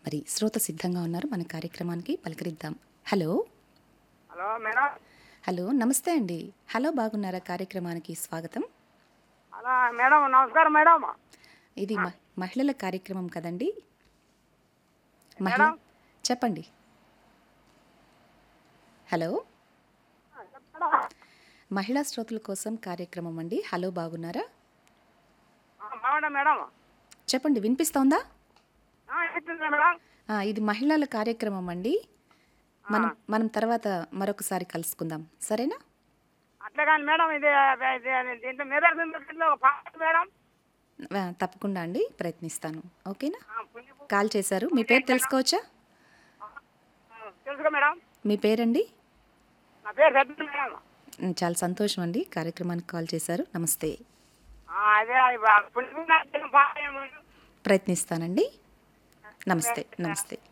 మరి శ్రోత సిద్ధంగా ఉన్నారు మన కార్యక్రమానికి పలకరిద్దాం హలో హలో మేడం హలో నమస్తే అండి హలో బాగున్నారా కార్యక్రమానికి స్వాగతం హలో మేడం నమస్కారం మేడం ఇది మ- మహిళల కార్యక్రమం కదండి మహిళ మేడం? చెప్పండి హలో మహిళా శ్రోతల కోసం కార్యక్రమం అండి హలో బాగున్నారా ఆ, బాగున్నా మేడం చెప్పండి వినిపిస్తోందా ఆ, ఇస్తుందా మేడం ఆ, ఇది మహిళల కార్యక్రమం అండి మనం మనం తర్వాత మరొకసారి కలుసుకుందాం సరేనా అట్లా కానీ మేడం ఇది ఇది- దీంట్లో మీద ఒక పాట మేడం ఆ, తప్పకుండా అండి ప్రయత్నిస్తాను ఓకేనా ఆ, పుణ్యపు- కాల్ చేశారు మీ పేరు తెలుసుకోవచ్చా ఆ, తెలుసుగా మేడం మీ పేరండి నా పేరు పెద్ద మేడం ఉమ్, చాలా సంతోషం అండి కార్యక్రమానికి కాల్ చేశారు నమస్తే ఆ, అదే పుణ్యపు పాట ఏమో. ప్రయత్నిస్తానండి నమస్తే నమస్తే